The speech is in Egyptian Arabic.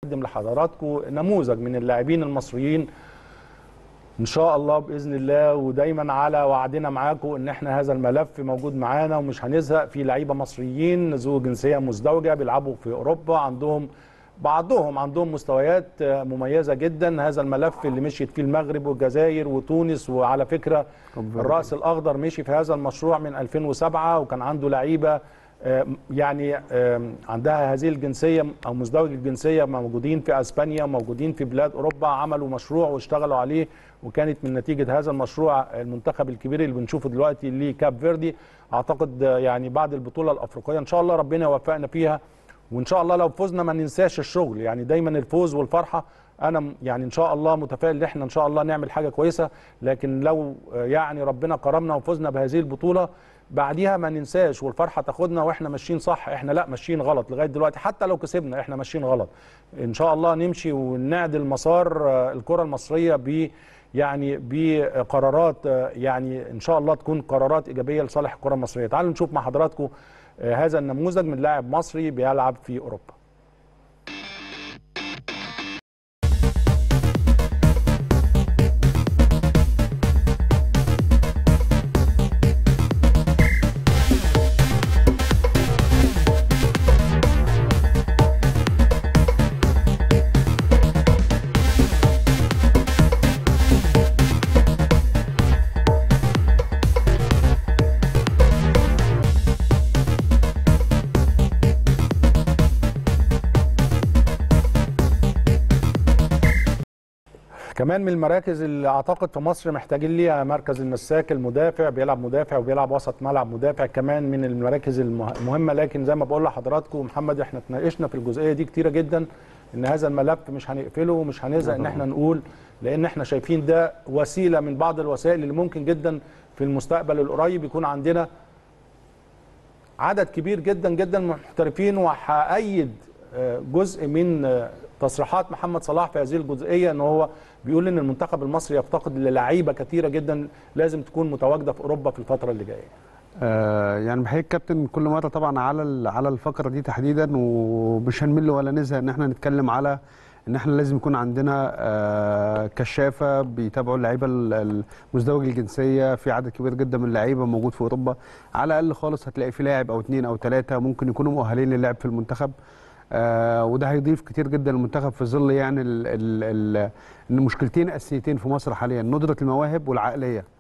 نقدم لحضراتكم نموذج من اللاعبين المصريين ان شاء الله باذن الله ودايما على وعدنا معاكم ان احنا هذا الملف موجود معانا ومش هنزهق في لعيبه مصريين ذو جنسيه مزدوجه بيلعبوا في اوروبا عندهم بعضهم عندهم مستويات مميزه جدا هذا الملف اللي مشيت فيه المغرب والجزائر وتونس وعلى فكره الراس الاخضر مشي في هذا المشروع من 2007 وكان عنده لعيبه يعني عندها هذه الجنسيه او مزدوج الجنسيه موجودين في اسبانيا موجودين في بلاد اوروبا عملوا مشروع واشتغلوا عليه وكانت من نتيجه هذا المشروع المنتخب الكبير اللي بنشوفه دلوقتي لكاب فيردي اعتقد يعني بعد البطوله الافريقيه ان شاء الله ربنا يوفقنا فيها وان شاء الله لو فزنا ما ننساش الشغل يعني دايما الفوز والفرحه انا يعني ان شاء الله متفائل ان احنا ان شاء الله نعمل حاجه كويسه لكن لو يعني ربنا كرمنا وفزنا بهذه البطوله بعديها ما ننساش والفرحه تاخدنا واحنا ماشيين صح احنا لا ماشيين غلط لغايه دلوقتي حتى لو كسبنا احنا ماشيين غلط ان شاء الله نمشي ونعدل مسار الكره المصريه ب يعني بقرارات يعني ان شاء الله تكون قرارات ايجابيه لصالح الكره المصريه تعالوا نشوف مع حضراتكم هذا النموذج من لاعب مصري بيلعب في اوروبا كمان من المراكز اللي اعتقد في مصر محتاجين ليها مركز المساك المدافع بيلعب مدافع وبيلعب وسط ملعب مدافع كمان من المراكز المهمه لكن زي ما بقول لحضراتكم محمد احنا اتناقشنا في الجزئيه دي كتيره جدا ان هذا الملف مش هنقفله ومش هنزهق ان احنا نقول لان احنا شايفين ده وسيله من بعض الوسائل اللي ممكن جدا في المستقبل القريب يكون عندنا عدد كبير جدا جدا محترفين وهأيد جزء من تصريحات محمد صلاح في هذه الجزئيه ان هو بيقول ان المنتخب المصري يفتقد للعيبه كثيره جدا لازم تكون متواجده في اوروبا في الفتره اللي جايه. آه يعني بحيي الكابتن كل مره طبعا على على الفقره دي تحديدا ومش هنمل ولا نزهق ان احنا نتكلم على ان احنا لازم يكون عندنا آه كشافه بيتابعوا اللعيبه المزدوج الجنسيه في عدد كبير جدا من اللعيبه موجود في اوروبا على الاقل خالص هتلاقي في لاعب او اثنين او ثلاثه ممكن يكونوا مؤهلين للعب في المنتخب آه وده هيضيف كتير جدا للمنتخب في ظل يعني ال ال ال ان مشكلتين اساسيتين في مصر حاليا ندره المواهب والعقليه